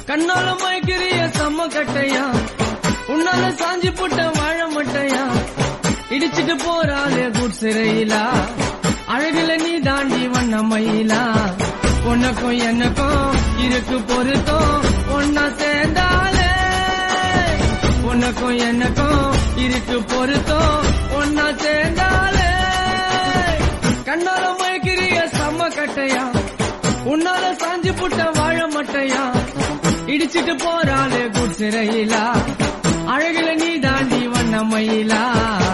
கண்ணால மயக்கிறிய செம்ம கட்டையா உன்னால சாஞ்சி புட்ட வாழ மட்டையா இடிச்சிட்டு போறாளே குட் சிறையிலா அழகுல நீ தாண்டி வண்ண மயிலா உனக்கும் எனக்கும் இருக்கு பொருத்தம் ஒன்னா சேர்ந்தாலே உனக்கும் எனக்கும் இருக்கு பொருத்தம் ஒன்னா சேர்ந்தாலே கண்ணால மயக்கிறிய செம்ம கட்டையா உன்னால சாஞ்சி புட்ட வாழ மட்டையா இடிச்சிட்டு போறாளே குட் சிறையிலா அழகுல நீ தாண்டி வண்ண மயிலா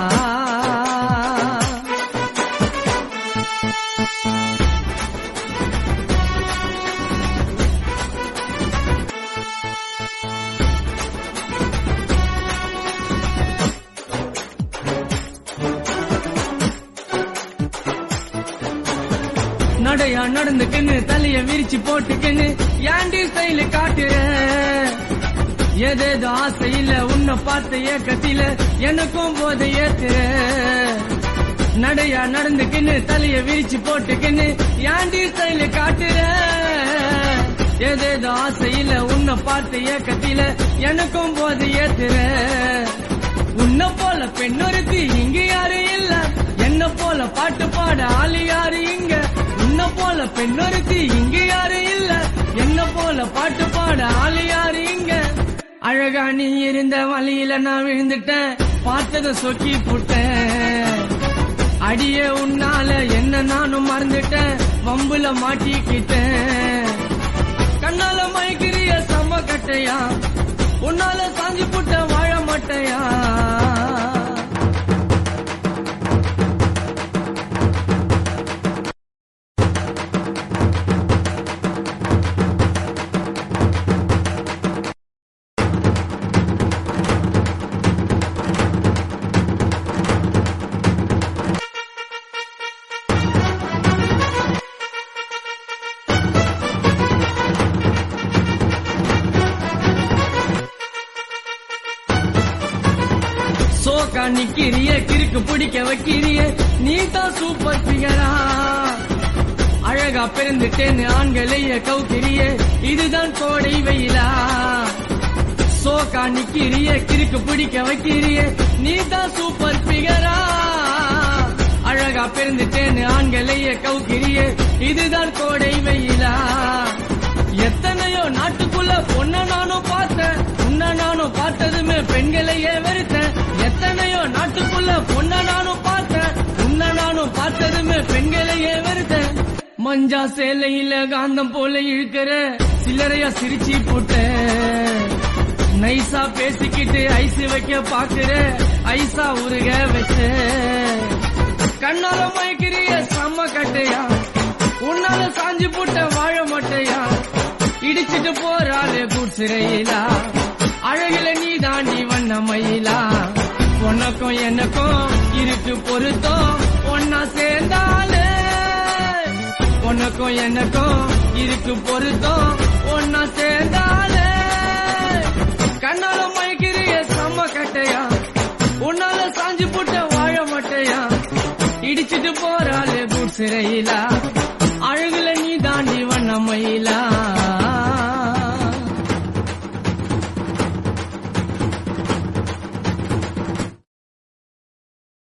நடையா நடந்துக்கின்னு தலைய விரிச்சு போட்டுக்கின்னு ஏண்டி ஸ்டைல காட்டுற ஏதேதோ ஆசையில உன்னை பார்த்த ஏக்கத்தில எனக்கும் போதை ஏத்துற நடையா நடந்துக்கின்னு தலைய விரிச்சு போட்டுக்கின்னு ஏண்டி ஸ்டைல காட்டுற ஏதேதோ ஆசையில உன்னை பார்த்த ஏக்கத்தில எனக்கும் போதை ஏத்துற உன்னை போல பெண்ணொருத்தி இங்க யாரும் இல்ல என்ன போல பாட்டு பாட ஆளு யாரு இங்க உன்னை போல பெண்ணொருத்தி இங்க யாரும் இல்ல என்ன போல பாட்டு பாட ஆளு யாரு இங்க அழகா நீ இருந்த வழியில நான் விழுந்துட்டேன் பார்த்தத சொக்கி புட்டேன் அடியே உன்னால என்ன நானும் மறந்துட்டேன் வம்புல மாட்டிக்கிட்டேன் கண்ணால மயக்கிறிய செம்ம கட்டையா உன்னால சாஞ்சி புட்ட வாழ மாட்டையா சோக்கா நிக்கிறிய கிறுக்கு பிடிக்க வைக்கிறிய நீ தான் சூப்பர் பிகரா அழகா பிறந்துட்டேன்னு ஆண்களைய கவுக்கிறிய இதுதான் கோடை வெயிலா சோக்கா நிக்கிறிய கிறுக்கு பிடிக்க வைக்கிறிய நீ தான் சூப்பர் பிகரா அழகா பிறந்துட்டேன்னு ஆண்களைய கவுக்கிறிய இதுதான் கோடை வெயிலா எத்தனையோ நாட்டுக்குள்ள பொண்ண நானும் பார்த்தேன் உன்ன நானும் பார்த்ததுமே பெண்களையே வெறுத்தேன் எத்தனையோ நாட்டுக்குள்ள பொண்ண நானும் பார்த்தேன் உன்ன நானும் பார்த்ததுமே பெண்களையே வெறுத்தேன் மஞ்சா சேலையில காந்தம் போல இழுக்கிற சில்லறையா சிரிச்சு போட்ட நைசா பேசிக்கிட்டு ஐஸ் வைக்க பாக்குற ஐசா உருக வச்ச கண்ணால மயக்கிறிய செம்ம கட்டையா உன்னால சாஞ்சு போட்ட வாழ மாட்டையா இடிச்சிட்டு போறாளே கூச்சிரையிலா அழகுல நீ தாண்டி வண்ண மயிலா உனக்கும் எனக்கும் இருக்கு பொருத்தம் ஒன்னா சேர்ந்தாலே உனக்கும் எனக்கும் இருக்கு பொருத்தம் ஒன்னா சேர்ந்தாலே கண்ணால மயக்கிறிய செம்ம கட்டையா உன்னால சாஞ்சு போட்ட வாழ மாட்டையா இடிச்சிட்டு போறாளே கூச்சிரையிலா